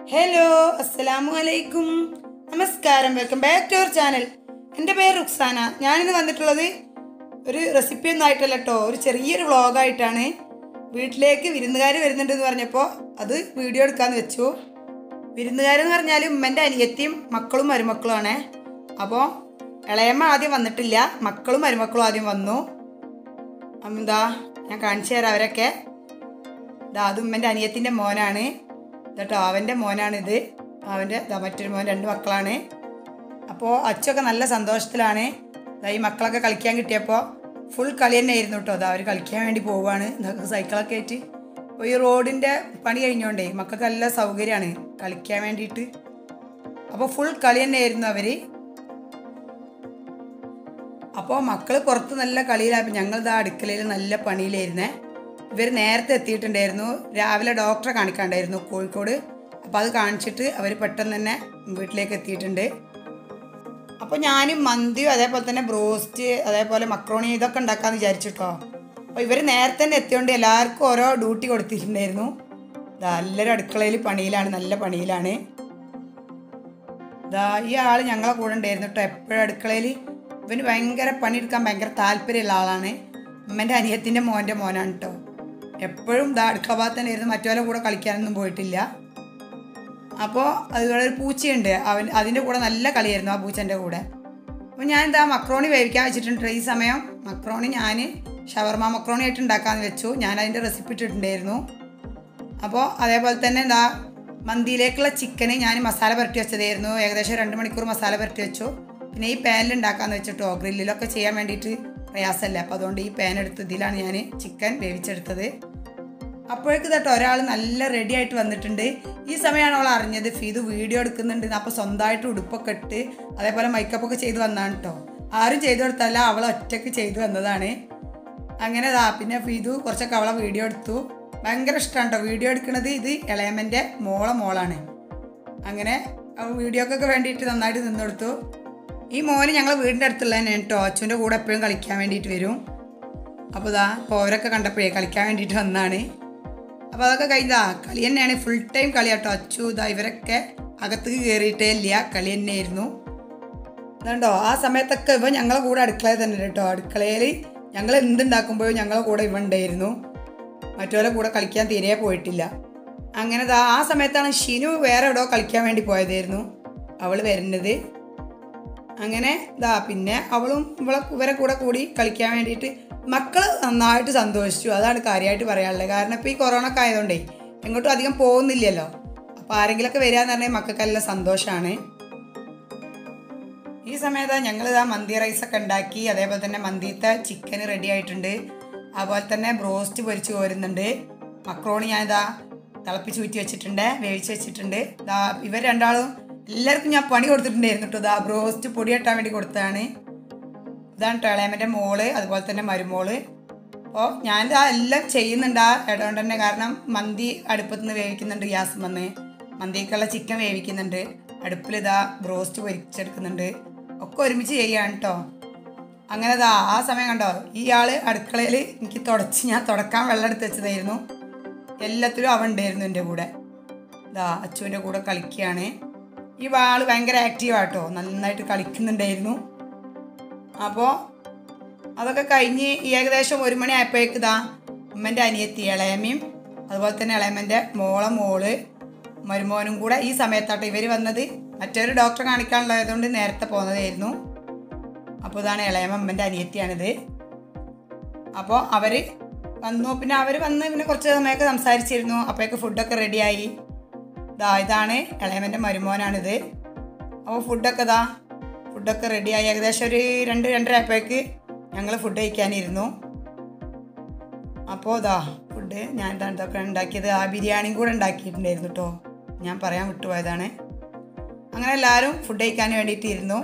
hello അസ്സലാമു അലൈക്കും നമസ്കാരം welcome back to our channel എൻ്റെ പേര് റുക്സാന ഞാനിന്ന് വന്നിട്ടുള്ളത് ഒരു റെസിപ്പി ഒന്നും ആയിട്ടല്ല കേട്ടോ ഒരു ചെറിയൊരു വ്ളോഗായിട്ടാണ് വീട്ടിലേക്ക് വിരുന്നുകാർ വരുന്നുണ്ടെന്ന് പറഞ്ഞപ്പോൾ അത് വീഡിയോ എടുക്കാമെന്ന് വെച്ചു വിരുന്നുകാരെന്ന് പറഞ്ഞാൽ ഉമ്മൻ്റെ അനിയത്തിയും മക്കളും മരുമക്കളുമാണ് അപ്പോൾ ഇളയമ്മ ആദ്യം വന്നിട്ടില്ല മക്കളും മരുമക്കളും ആദ്യം വന്നു അപ്പം എന്താ ഞാൻ കാണിച്ചു തരാം അവരൊക്കെ ഇതാ അത് ഉമ്മൻ്റെ അനിയത്തിൻ്റെ മോനാണ് കേട്ടോ അവൻ്റെ മോനാണിത് അവൻ്റെ ഇതാ മറ്റൊരു മോൻ രണ്ട് മക്കളാണ് അപ്പോൾ അച്ഛനൊക്കെ നല്ല സന്തോഷത്തിലാണ് ഇതാ ഈ മക്കളൊക്കെ കളിക്കാൻ കിട്ടിയപ്പോൾ ഫുൾ കളി തന്നെ ആയിരുന്നു കേട്ടോ അതാ അവർ കളിക്കാൻ വേണ്ടി പോവുകയാണ് ഇതൊക്കെ സൈക്കിളൊക്കെ ആയിട്ട് അപ്പോൾ ഈ റോഡിൻ്റെ പണി കഴിഞ്ഞോണ്ടേ മക്കൾക്ക് നല്ല സൗകര്യമാണ് കളിക്കാൻ വേണ്ടിയിട്ട് അപ്പോൾ ഫുൾ കളി തന്നെ ആയിരുന്നു അവർ അപ്പോൾ മക്കൾ പുറത്ത് നല്ല കളിയിലായപ്പോൾ ഞങ്ങൾ ഇതാ അടുക്കളയിൽ നല്ല പണിയിലായിരുന്നേ ഇവർ നേരത്തെ എത്തിയിട്ടുണ്ടായിരുന്നു രാവിലെ ഡോക്ടറെ കാണിക്കാണ്ടായിരുന്നു കോഴിക്കോട് അപ്പോൾ അത് കാണിച്ചിട്ട് അവർ പെട്ടെന്ന് തന്നെ വീട്ടിലേക്ക് എത്തിയിട്ടുണ്ട് അപ്പോൾ ഞാനും മന്തിയും അതേപോലെ തന്നെ ബ്രോസ്റ്റ് അതേപോലെ മക്രോണി ഇതൊക്കെ ഉണ്ടാക്കാമെന്ന് വിചാരിച്ചിട്ടോ അപ്പോൾ ഇവർ നേരത്തെ തന്നെ എത്തിയോണ്ട് എല്ലാവർക്കും ഓരോ ഡ്യൂട്ടി കൊടുത്തിട്ടുണ്ടായിരുന്നു ഇതാ എല്ലാവരും അടുക്കളയിൽ പണിയിലാണ് നല്ല പണിയിലാണ് ഇതാ ഈ ആൾ ഞങ്ങളെ കൂടെ ഉണ്ടായിരുന്നു കേട്ടോ എപ്പോഴും അടുക്കളയിൽ ഇവന് ഭയങ്കര പണിയെടുക്കാൻ ഭയങ്കര താല്പര്യമുള്ള ആളാണ് ഉമ്മൻ്റെ അനിയത്തിൻ്റെ മോൻ്റെ മോനാണ് കേട്ടോ എപ്പോഴും ഇതാ അടുക്കള ഭാഗത്ത് തന്നെ ഇരുന്ന് മറ്റവരെ കൂടെ കളിക്കാനൊന്നും പോയിട്ടില്ല അപ്പോൾ അതുപോലെ ഒരു പൂച്ചയുണ്ട് അവൻ അതിൻ്റെ കൂടെ നല്ല കളിയായിരുന്നു ആ പൂച്ചൻ്റെ കൂടെ അപ്പോൾ ഞാൻ എന്താ മക്രോണി വേവിക്കാൻ വെച്ചിട്ടുണ്ട് ഈ സമയം മക്രോണി ഞാൻ ഷവർമ മക്രോണി ആയിട്ട് ഉണ്ടാക്കാമെന്ന് വെച്ചു ഞാൻ അതിൻ്റെ റെസിപ്പി ഇട്ടിട്ടുണ്ടായിരുന്നു അപ്പോൾ അതേപോലെ തന്നെ എന്താ മന്തിയിലേക്കുള്ള ചിക്കന് ഞാൻ മസാല പുരട്ടി വെച്ചതായിരുന്നു ഏകദേശം രണ്ട് മണിക്കൂർ മസാല പുരട്ടി വെച്ചു പിന്നെ ഈ പാനിൽ ഉണ്ടാക്കാമെന്ന് വെച്ചിട്ടോ ഗ്രില്ലിലൊക്കെ ചെയ്യാൻ വേണ്ടിയിട്ട് പ്രയാസമല്ല അപ്പോൾ അതുകൊണ്ട് ഈ പാൻ എടുത്ത് ഇതിലാണ് ഞാൻ ചിക്കൻ വേവിച്ചെടുത്തത് അപ്പോഴേക്ക് കേട്ടോ ഒരാൾ നല്ല റെഡി ആയിട്ട് വന്നിട്ടുണ്ട് ഈ സമയമാണ് അവൾ അറിഞ്ഞത് ഫീത് വീഡിയോ എടുക്കുന്നുണ്ട് അപ്പോൾ സ്വന്തമായിട്ട് ഉടുപ്പൊക്കെ ഇട്ട് അതേപോലെ മേക്കപ്പ് ഒക്കെ ചെയ്ത് വന്നതാണ് കേട്ടോ ആരും ചെയ്തു കൊടുത്തല്ല അവൾ ഒറ്റയ്ക്ക് ചെയ്തു വന്നതാണ് അങ്ങനെ ദാ പിന്നെ ഫീതു കുറച്ചൊക്കെ അവളെ വീഡിയോ എടുത്തു ഭയങ്കര ഇഷ്ടമാണ് കേട്ടോ വീഡിയോ എടുക്കുന്നത് ഇത് ഇളയമ്മൻ്റെ മോളെ മോളാണ് അങ്ങനെ വീഡിയോക്കൊക്കെ വേണ്ടിയിട്ട് നന്നായിട്ട് നിന്നെടുത്തു ഈ മോന് ഞങ്ങൾ വീടിൻ്റെ അടുത്തുള്ള തന്നെയാണ് കേട്ടോ അച്ഛൻ്റെ കൂടെ എപ്പോഴും കളിക്കാൻ വേണ്ടിയിട്ട് വരും അപ്പോൾ ഇതാ ഇപ്പോൾ അവരൊക്കെ കണ്ടപ്പോഴേ കളിക്കാൻ വേണ്ടിയിട്ട് വന്നാണ് അപ്പോൾ അതൊക്കെ കഴിഞ്ഞാ കളി തന്നെയാണ് ഫുൾ ടൈം കളി കേട്ടോ അച്ചു ഇതാ ഇവരൊക്കെ അകത്തേക്ക് കയറിയിട്ടേ ഇല്ല കളി തന്നെയായിരുന്നു അതുകൊണ്ടോ ആ സമയത്തൊക്കെ ഇവ ഞങ്ങളെ കൂടെ അടുക്കളയിൽ തന്നെ കേട്ടോ അടുക്കളയിൽ ഞങ്ങൾ എന്തുണ്ടാക്കുമ്പോഴും ഞങ്ങളെ കൂടെ ഇവ ഉണ്ടായിരുന്നു മറ്റവരെ കൂടെ കളിക്കാൻ തീരെ പോയിട്ടില്ല അങ്ങനെ ദാ ആ സമയത്താണ് ഷിനു വേറെ എവിടെയോ കളിക്കാൻ വേണ്ടി പോയതായിരുന്നു അവൾ വരുന്നത് അങ്ങനെ ദാ പിന്നെ അവളും ഇവളെ ഇവരെ കൂടെ കൂടി കളിക്കാൻ വേണ്ടിയിട്ട് മക്കൾ നന്നായിട്ട് സന്തോഷിച്ചു അതാണ് കാര്യമായിട്ട് പറയാനുള്ളത് കാരണം ഇപ്പോൾ ഈ കൊറോണ ഒക്കെ ആയതുകൊണ്ടേ എങ്ങോട്ടും അധികം പോകുന്നില്ലല്ലോ അപ്പോൾ ആരെങ്കിലുമൊക്കെ വരിക എന്ന് പറഞ്ഞാൽ മക്കൾക്കെല്ലാം സന്തോഷമാണ് ഈ സമയത്ത് ഞങ്ങൾ ഇതാ മന്തി റൈസൊക്കെ ഉണ്ടാക്കി അതേപോലെ തന്നെ മന്തിത്തെ ചിക്കൻ റെഡി ആയിട്ടുണ്ട് അതുപോലെ തന്നെ ബ്രോസ്റ്റ് പൊരിച്ച് കോരുന്നുണ്ട് മക്രോണി ഞാനിതാ തിളപ്പിച്ച് ഊറ്റി വെച്ചിട്ടുണ്ട് വേവിച്ച് വെച്ചിട്ടുണ്ട് ഇതാ ഇവർ രണ്ടാളും എല്ലാവർക്കും ഞാൻ പണി കൊടുത്തിട്ടുണ്ടായിരുന്നു കേട്ടോ ഇതാ ബ്രോസ്റ്റ് പൊടി കെട്ടാൻ വേണ്ടി കൊടുത്തതാണ് ഇതാണ് ടേളേമൻ്റെ മോള് അതുപോലെ തന്നെ മരുമോള് അപ്പോൾ ഞാനിതാ എല്ലാം ചെയ്യുന്നുണ്ട് ആ ഇടകൊണ്ട് തന്നെ കാരണം മന്തി അടുപ്പത്ത് നിന്ന് വേവിക്കുന്നുണ്ട് ഗ്യാസ് വന്ന് മന്തിക്കുള്ള ചിക്കൻ വേവിക്കുന്നുണ്ട് അടുപ്പിൽ ഇതാ ബ്രോസ്റ്റ് പൊരിച്ചെടുക്കുന്നുണ്ട് ഒക്കെ ഒരുമിച്ച് ചെയ്യാണ് കേട്ടോ അങ്ങനെ ഇതാ ആ സമയം കണ്ടോ ഈ ആള് അടുക്കളയിൽ എനിക്ക് തുടച്ച് ഞാൻ തുടക്കാൻ വെള്ളം എടുത്ത് വെച്ചതായിരുന്നു എല്ലാത്തിലും അവൻ ഉണ്ടായിരുന്നു എൻ്റെ കൂടെ ഇതാ അച്ചുവിൻ്റെ കൂടെ കളിക്കുകയാണ് ഈ ആള് ഭയങ്കര ആക്റ്റീവാട്ടോ നന്നായിട്ട് കളിക്കുന്നുണ്ടായിരുന്നു അപ്പോൾ അതൊക്കെ കഴിഞ്ഞ് ഏകദേശം ഒരു മണി ആയപ്പോഴേക്ക് ഇതാ ഉമ്മൻ്റെ അനിയത്തി ഇളയമ്മയും അതുപോലെ തന്നെ ഇളയമ്മൻ്റെ മോളെ മോള് മരുമോനും കൂടെ ഈ സമയത്താട്ടോ ഇവർ വന്നത് മറ്റൊരു ഡോക്ടറെ കാണിക്കാനുള്ളതുകൊണ്ട് നേരത്തെ പോകുന്നതായിരുന്നു അപ്പോൾ ഇതാണ് ഇളയമ്മ അമ്മൻ്റെ അനിയത്തിയാണിത് അപ്പോൾ അവർ വന്നു പിന്നെ അവർ വന്ന് പിന്നെ കുറച്ച് സമയമൊക്കെ സംസാരിച്ചിരുന്നു അപ്പോഴേക്ക് ഫുഡൊക്കെ റെഡിയായി ഇതാ ഇതാണ് ഇളയമ്മൻ്റെ മരുമോനാണിത് അപ്പോൾ ഫുഡൊക്കെ ഇതാ ഫുഡൊക്കെ റെഡിയായി ഏകദേശം ഒരു രണ്ട് രണ്ടര ആയപ്പോഴേക്ക് ഞങ്ങൾ ഫുഡ് കഴിക്കാനിരുന്നു അപ്പോൾ ഇതാ ഫുഡ് ഞാൻ ഇതാ ഇതൊക്കെ ഉണ്ടാക്കിയത് ആ ബിരിയാണിയും കൂടെ ഉണ്ടാക്കിയിട്ടുണ്ടായിരുന്നു കേട്ടോ ഞാൻ പറയാൻ വിട്ടുപോയതാണ് അങ്ങനെ എല്ലാവരും ഫുഡ് കഴിക്കാൻ വേണ്ടിയിട്ട് ഇരുന്നു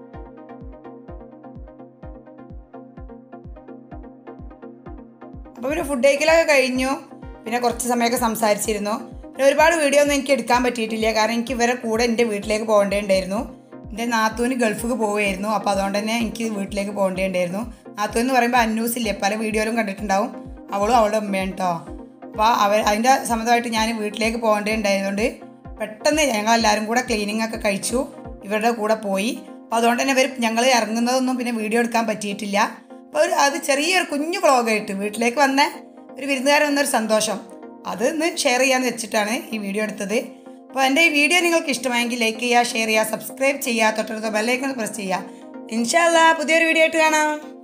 അപ്പോൾ പിന്നെ ഫുഡ് കഴിക്കലൊക്കെ കഴിഞ്ഞു പിന്നെ കുറച്ച് സമയമൊക്കെ സംസാരിച്ചിരുന്നു പിന്നെ ഒരുപാട് വീഡിയോ ഒന്നും എനിക്ക് എടുക്കാൻ പറ്റിയിട്ടില്ല കാരണം എനിക്ക് ഇവരെ കൂടെ എൻ്റെ വീട്ടിലേക്ക് പോകേണ്ടതുണ്ടായിരുന്നു എൻ്റെ നാത്തൂന് ഗൾഫിക്ക് പോവുമായിരുന്നു അപ്പോൾ അതുകൊണ്ട് തന്നെ എനിക്ക് വീട്ടിലേക്ക് പോകേണ്ടതുണ്ടായിരുന്നു നാത്തൂൻ എന്ന് പറയുമ്പോൾ അന്നൂസില്ലേ പല വീഡിയോയിലും കണ്ടിട്ടുണ്ടാവും അവളും അവളുടെ ഉമ്മയാണ് കേട്ടോ അപ്പോൾ അവർ അതിൻ്റെ സംബന്ധമായിട്ട് ഞാൻ വീട്ടിലേക്ക് പോകേണ്ടതുണ്ടായതുകൊണ്ട് പെട്ടെന്ന് ഞങ്ങളെല്ലാവരും കൂടെ ക്ലീനിങ് ഒക്കെ കഴിച്ചു ഇവരുടെ കൂടെ പോയി അപ്പോൾ അതുകൊണ്ട് തന്നെ ഇവർ ഞങ്ങൾ ഇറങ്ങുന്നതൊന്നും പിന്നെ വീഡിയോ എടുക്കാൻ പറ്റിയിട്ടില്ല അപ്പോൾ ഒരു അത് ചെറിയൊരു കുഞ്ഞു വ്ളോഗായിട്ട് വീട്ടിലേക്ക് വന്ന ഒരു വിരുന്നുകാരൻ വന്നൊരു സന്തോഷം അത് ഇന്ന് ഷെയർ ചെയ്യാമെന്ന് വെച്ചിട്ടാണ് ഈ വീഡിയോ എടുത്തത് അപ്പോൾ എൻ്റെ ഈ വീഡിയോ നിങ്ങൾക്ക് ഇഷ്ടമായെങ്കിൽ ലൈക്ക് ചെയ്യുക ഷെയർ ചെയ്യുക സബ്സ്ക്രൈബ് ചെയ്യുക തൊട്ടടുത്ത ബെല്ലൈക്കൺ പ്രസ് ചെയ്യുക ഇൻഷാല്ല പുതിയൊരു വീഡിയോ ആയിട്ട് കാണാം